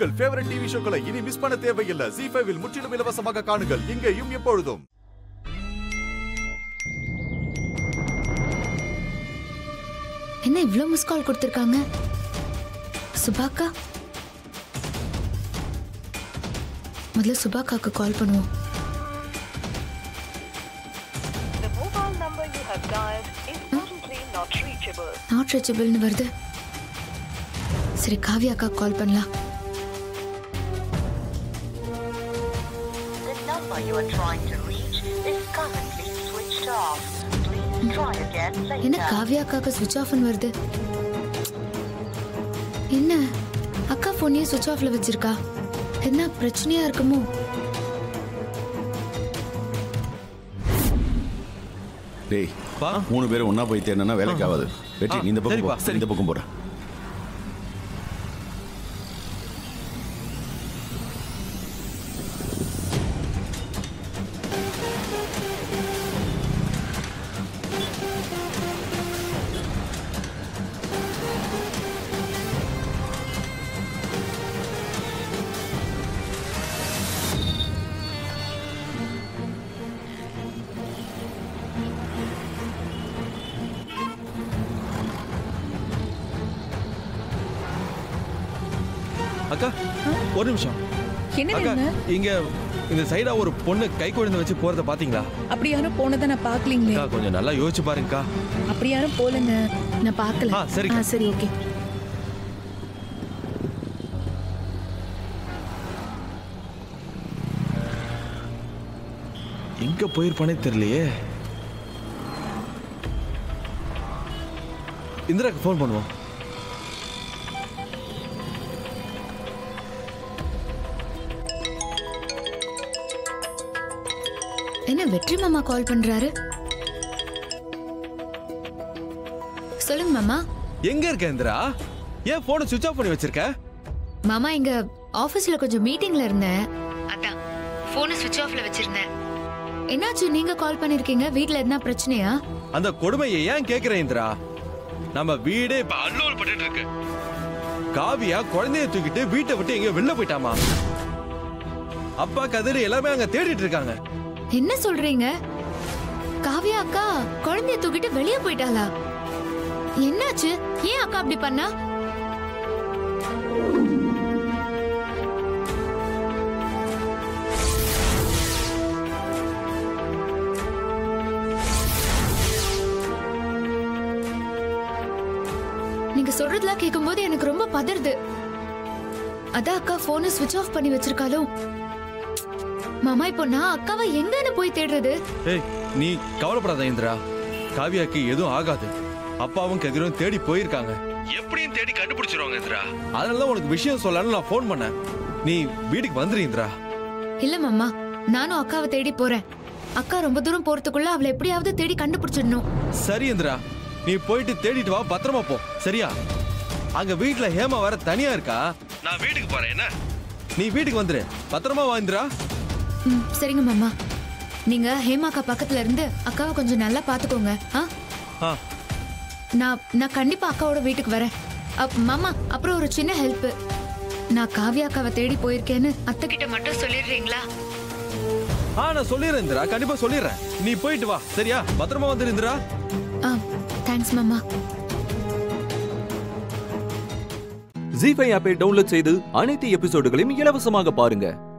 உங்கள் favourite TV ஷோக்களை இனி miss பண்ண தேவையில்லை ஜி ஃபைவில் முற்றிலும் இலவசமாக காணுங்கள் இங்கேயும் எப்பொழுதும் என்ன இவ்ளோ மிஸ் கால் கொடுத்திருக்காங்க சுபாக்கா முதல்ல சுபாக்காக்கு கால் பண்ணுவோம் The mobile number you have dialed is currently not reachable. Not ரீச்சபிள்னு வருது சரி காவியா அக்கா கால் பண்ணலாம் The number you are trying to reach is currently switched off. Please try again என்ன later. காவியா அக்காக்கு சுவிட்ச் ஆஃப்னு வருது என்ன அக்கா போனையே சுவிட்ச் ஆஃப்ல வச்சிருக்கா என்ன பிரச்சனையா இருக்குமோ டேய் மூணு பேரும் ஒண்ணா போய் தேடினா வேலைக்கு ஆகாது வெற்றி நீ இந்த பக்கம் சரிப்பா, போ சரி. இந்த பக்கம் போற அக்கா ஒரு நிமிஷம் என்ன அக்கா வேணுங்க இங்க இந்த சைடா ஒரு பொண்ணு கை குழந்தை வச்சு போறத பாத்தீங்களா அப்படி யாரும் போனதை நான் பார்க்கலீங்களே அக்கா கொஞ்சம் நல்லா யோசிச்சு பாருங்கக்கா அப்படி யாரும் போலங்க நான் பார்க்கல ஆ, சரிக்கா. ஆ, சரி ஓகே எங்க போயிருப்பானே தெரியலையே இந்திராக்கு ஃபோன் பண்ணுவோம் என்ன வெற்றி மாமா கால் பண்றாரு சொல்லுங்க மாமா எங்க இருக்க இந்திரா ஏன் போனை சுவிட்ச் ஆஃப் பண்ணி வச்சிருக்க மாமா இங்க ஆபீஸ்ல கொஞ்சம் மீட்டிங்ல இருந்தேன் அதான் போனை சுவிட்ச் ஆஃப்ல வச்சிருந்தேன் என்னாச்சு நீங்க கால் பண்ணிருக்கீங்க வீட்ல என்ன பிரச்சனையா அந்த கொடுமையை ஏன் கேக்குற இந்திரா நம்ம வீடே இப்ப அல்லோல் பட்டுட்டு இருக்கு காவியா குழந்தைய தூக்கிட்டு வீட்டை விட்டு எங்க வெளில போயிட்டாமா அப்பா கதிர் எல்லாமே அங்க தேடிட்டு இருக்காங்க என்ன சொல்றீங்க காவியா அக்கா குழந்தைய தூக்கிட்டு வெளியே போயிட்டாளா என்னாச்சு ஏன் அக்கா அப்படி பண்ணா நீங்க சொல்றதெல்லாம் கேட்கும்போது எனக்கு ரொம்ப பதறுது அதான் அக்கா போனை சுவிட்ச் ஆஃப் பண்ணி வச்சிருக்காளோ மாமா இப்போ நான் அக்காவை எங்கன்னு போய் தேடுறது ஏய் நீ கவலைப்படாத இந்திரா காவியாக்கு எதுவும் ஆகாது அப்பாவும் கதிரும் தேடி போயிருக்காங்க எப்படியும் தேடி கண்டுபிடிச்சிருவாங்க இந்திரா அதனால தான் உனக்கு விஷயம் சொல்லலாம்னு நான் ஃபோன் பண்ணேன் நீ வீட்டுக்கு வந்துரு இந்திரா இல்ல மாமா நானும் அக்காவை தேடி போறேன் அக்கா ரொம்ப தூரம் போறதுக்குள்ள அவளை எப்படியாவது தேடி கண்டுபிடிச்சிடணும் சரி இந்திரா நீ போயிட்டு தேடிட்டு வா பத்திரமா போ சரியா அங்க வீட்ல ஹேமா வர தனியா இருக்கா நான் வீட்டுக்கு போறேன் என்ன நீ வீட்டுக்கு வந்துரு பத்திரமா வா இந்திரா ம், சரிங்க மாமா நீங்க ஹேமாக்கா பக்கத்துல இருந்து அக்காவை கொஞ்சம் நல்லா பாத்துக்கோங்க ஆ ஆ நான் நான் கண்டிப்பா அக்காவோட வீட்டுக்கு வரேன் அப் மாமா அப்புறம் ஒரு சின்ன ஹெல்ப் நான் காவியா அக்காவை தேடி போயிருக்கேன்னு அத்தை கிட்ட மட்டும் சொல்லிடுறீங்களா ஆ நான் சொல்லிடுறேன் இந்திரா கண்டிப்பா சொல்லிடுறேன் நீ போயிட்டு வா சரியா பத்திரமா வந்துரு இந்திரா ஆ தேங்க்ஸ் மாமா ஜி ஃபைவ் ஆப்பை டவுன்லோட் செய்து அனைத்து எபிசோடுகளையும் இலவசமாக பாருங்க